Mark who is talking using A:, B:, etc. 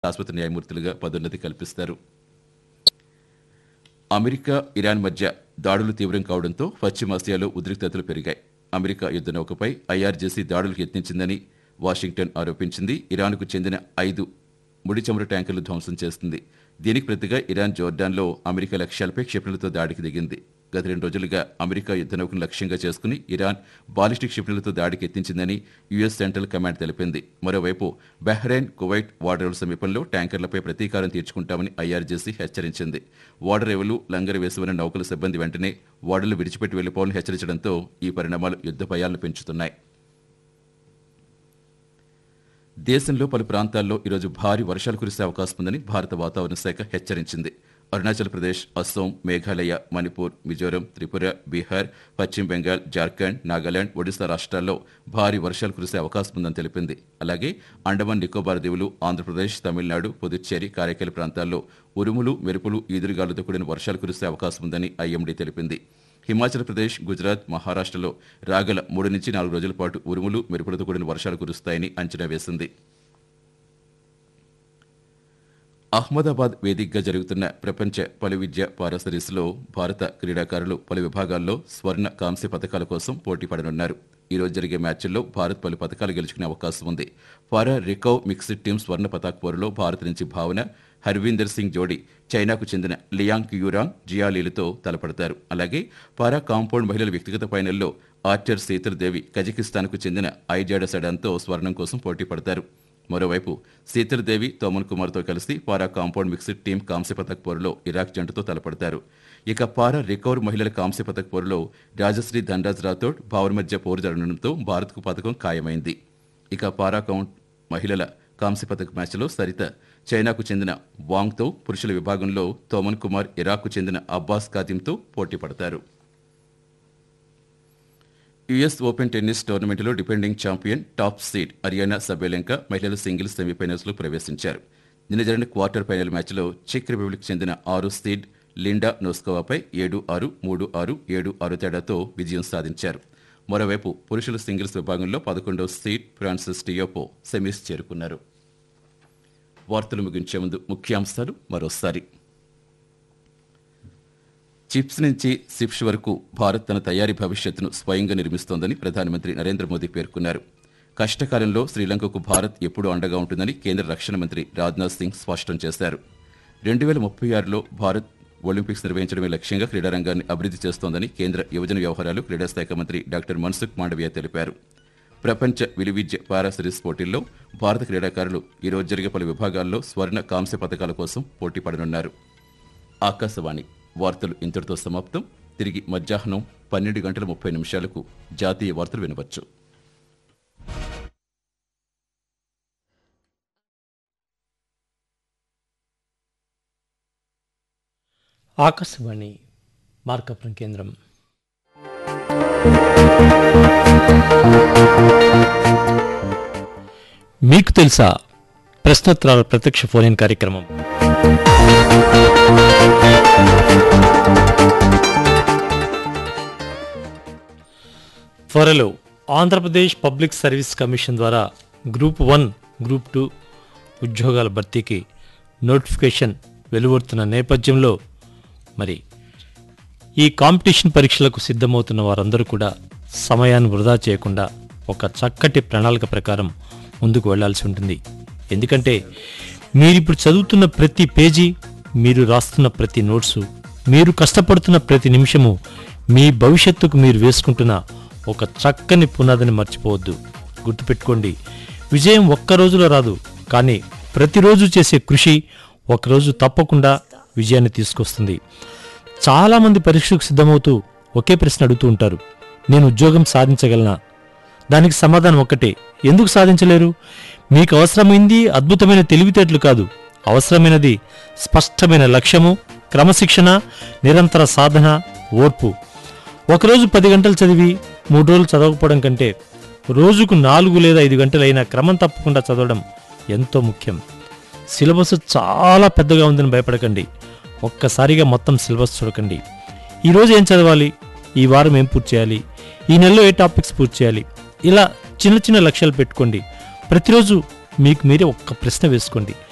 A: శాశ్వత న్యాయమూర్తులుగా పదోన్నతి కల్పిస్తారు అమెరికా ఇరాన్ మధ్య దాడులు తీవ్రం కావడంతో పశ్చిమాసియాలో ఉద్రిక్తతలు పెరిగాయి అమెరికా యుద్ధ నౌకపై ఐఆర్జేసీ దాడులకు యత్నించిందని వాషింగ్టన్ ఆరోపించింది ఇరాన్కు చెందిన ఐదు ముడి చమురు ట్యాంకర్లు ధ్వంసం చేస్తుంది దీనికి ప్రతిగా ఇరాన్ జోర్డాన్లో అమెరికా లక్ష్యాలపై క్షిపణులతో దాడికి దిగింది గత రెండు రోజులుగా అమెరికా యుద్ధ నౌకను లక్ష్యంగా చేసుకుని ఇరాన్ బాలిస్టిక్ క్షిపణులతో దాడికి ఎత్తించిందని యుఎస్ సెంట్రల్ కమాండ్ తెలిపింది మరోవైపు బహ్రెయిన్ కువైట్ వాడరేవుల సమీపంలో ట్యాంకర్లపై ప్రతీకారం తీర్చుకుంటామని ఐఆర్జేసీ హెచ్చరించింది ఓడరేవులు లంగరు వేసి ఉన్న నౌకల సిబ్బంది వెంటనే ఓడలు విడిచిపెట్టి వెళ్లిపోవాలని హెచ్చరించడంతో ఈ పరిణామాలు యుద్ధ భయాలను పెంచుతున్నాయి దేశంలో పలు ప్రాంతాల్లో ఈరోజు భారీ వర్షాలు కురిసే అవకాశం ఉందని భారత వాతావరణ శాఖ హెచ్చరించింది అరుణాచల్ ప్రదేశ్ అస్సోం మేఘాలయ మణిపూర్ మిజోరం త్రిపుర బీహార్ పశ్చిమ బెంగాల్ జార్ఖండ్ నాగాలాండ్ ఒడిశా రాష్ట్రాల్లో భారీ వర్షాలు కురిసే అవకాశం ఉందని తెలిపింది అలాగే అండమాన్ నికోబార్ దీవులు ఆంధ్రప్రదేశ్ తమిళనాడు పుదుచ్చేరి కారైకల్ ప్రాంతాల్లో ఉరుములు మెరుపులు ఈదురుగాలులతో కూడిన వర్షాలు కురిసే అవకాశం ఉందని ఐఎండీ తెలిపింది హిమాచల్ ప్రదేశ్ గుజరాత్ మహారాష్ట్రలో రాగల మూడు నుంచి నాలుగు రోజుల పాటు ఉరుములు మెరుపులతో కూడిన వర్షాలు కురుస్తాయని అంచనా వేసింది అహ్మదాబాద్ వేదికగా జరుగుతున్న ప్రపంచ పలు విద్య పారా సిరీస్లో భారత క్రీడాకారులు పలు విభాగాల్లో స్వర్ణ కాంస్య పథకాల కోసం పోటీ పడనున్నారు ఈ రోజు జరిగే మ్యాచ్ల్లో భారత్ పలు పథకాలు గెలుచుకునే అవకాశం ఉంది పారా రికవ్ మిక్స్డ్ టీమ్ స్వర్ణ పతాక్ పోరులో భారత్ నుంచి భావన హర్వీందర్ సింగ్ జోడీ చైనాకు చెందిన లియాంగ్ యూరాంగ్ జియాలీలతో తలపడతారు అలాగే పారా కాంపౌండ్ మహిళల వ్యక్తిగత ఫైనల్లో ఆర్చర్ సీతల్ దేవి కజకిస్తాన్కు చెందిన ఐజాడ సడాన్తో స్వర్ణం కోసం పోటీ పడతారు మరోవైపు శీతల్ దేవి తోమన్ కుమార్తో కలిసి పారా కాంపౌండ్ మిక్స్డ్ టీం కాంస్య పథక్ పోరులో ఇరాక్ జంటతో తలపడతారు ఇక పారా రికవర్ మహిళల కాంస్య పథక్ పోరులో రాజశ్రీ ధనరాజ్ రాథోడ్ భావర్ మధ్య పోరు జరగడంతో భారత్కు పథకం ఖాయమైంది ఇక పారా కౌంట్ మహిళల కాంస్య పథక్ మ్యాచ్లో సరిత చైనాకు చెందిన వాంగ్తో పురుషుల విభాగంలో తోమన్ కుమార్ ఇరాక్కు చెందిన అబ్బాస్ ఖాతింతో పోటీ పడతారు యుఎస్ ఓపెన్ టెన్నిస్ టోర్నమెంట్లో defending champion top seed Aryna Sabalenka మహిళల సింగిల్స్ సెమీఫైనల్స్లో ప్రవేశించారు నిన్న జరిగిన క్వార్టర్ ఫైనల్ మ్యాచ్లో చెక్ రిపబ్లిక్ చెందిన ఆరు సీడ్ లిండా నోస్కోవాపై ఏడు ఆరు మూడు ఆరు ఏడు ఆరు తేడాతో విజయం సాధించారు మరోవైపు పురుషుల సింగిల్స్ విభాగంలో పదకొండవ సీడ్ ఫ్రాన్సిస్ టియోపో సెమీస్ చేరుకున్నారు వార్తలు ముగించే ముందు ముఖ్యాంశాలు మరోసారి చిప్స్ నుంచి సిప్స్ వరకు భారత్ తన తయారీ భవిష్యత్తును స్వయంగా నిర్మిస్తోందని ప్రధానమంత్రి నరేంద్ర మోదీ పేర్కొన్నారు కష్టకాలంలో శ్రీలంకకు భారత్ ఎప్పుడూ అండగా ఉంటుందని కేంద్ర రక్షణ మంత్రి రాజ్నాథ్ సింగ్ స్పష్టం చేశారు రెండు వేల ముప్పై ఆరులో భారత్ ఒలింపిక్స్ నిర్వహించడమే లక్ష్యంగా క్రీడారంగాన్ని అభివృద్ధి చేస్తోందని కేంద్ర యువజన వ్యవహారాలు క్రీడా శాఖ మంత్రి డాక్టర్ మన్సుఖ్ మాండవీయ తెలిపారు ప్రపంచ విలువిద్య పారా సిరీస్ పోటీల్లో భారత క్రీడాకారులు ఈరోజు జరిగే పలు విభాగాల్లో స్వర్ణ కాంస్య పథకాల కోసం పోటీ పడనున్నారు ఆకాశవాణి వార్తలు ఇంతటితో సమాప్తం తిరిగి మధ్యాహ్నం పన్నెండు గంటల ముప్పై నిమిషాలకు జాతీయ వార్తలు వినవచ్చు
B: ఆకాశవాణి మార్కపురం కేంద్రం మీకు తెలుసా ప్రశ్నోత్తరాల ప్రత్యక్ష ఫోన్ ఇన్ కార్యక్రమం త్వరలో ఆంధ్రప్రదేశ్ పబ్లిక్ సర్వీస్ కమిషన్ ద్వారా గ్రూప్ వన్ గ్రూప్ టూ ఉద్యోగాల భర్తీకి నోటిఫికేషన్ వెలువడుతున్న నేపథ్యంలో మరి ఈ కాంపిటీషన్ పరీక్షలకు సిద్ధమవుతున్న వారందరూ కూడా సమయాన్ని వృధా చేయకుండా ఒక చక్కటి ప్రణాళిక ప్రకారం ముందుకు వెళ్లాల్సి ఉంటుంది ఎందుకంటే మీరు ఇప్పుడు చదువుతున్న ప్రతి పేజీ మీరు రాస్తున్న ప్రతి నోట్సు మీరు కష్టపడుతున్న ప్రతి నిమిషము మీ భవిష్యత్తుకు మీరు వేసుకుంటున్న ఒక చక్కని పునాదిని మర్చిపోవద్దు గుర్తుపెట్టుకోండి విజయం ఒక్క రోజులో రాదు కానీ ప్రతిరోజు చేసే కృషి ఒకరోజు తప్పకుండా విజయాన్ని తీసుకొస్తుంది చాలామంది పరీక్షకు సిద్ధమవుతూ ఒకే ప్రశ్న అడుగుతూ ఉంటారు నేను ఉద్యోగం సాధించగలనా దానికి సమాధానం ఒక్కటే ఎందుకు సాధించలేరు మీకు అవసరమైంది అద్భుతమైన తెలివితేటలు కాదు అవసరమైనది స్పష్టమైన లక్ష్యము క్రమశిక్షణ నిరంతర సాధన ఓర్పు ఒకరోజు పది గంటలు చదివి మూడు రోజులు చదవకపోవడం కంటే రోజుకు నాలుగు లేదా ఐదు గంటలైనా క్రమం తప్పకుండా చదవడం ఎంతో ముఖ్యం సిలబస్ చాలా పెద్దగా ఉందని భయపడకండి ఒక్కసారిగా మొత్తం సిలబస్ చూడకండి ఈరోజు ఏం చదవాలి ఈ వారం ఏం పూర్తి చేయాలి ఈ నెలలో ఏ టాపిక్స్ పూర్తి చేయాలి ఇలా చిన్న చిన్న లక్ష్యాలు పెట్టుకోండి ప్రతిరోజు మీకు మీరే ఒక్క ప్రశ్న వేసుకోండి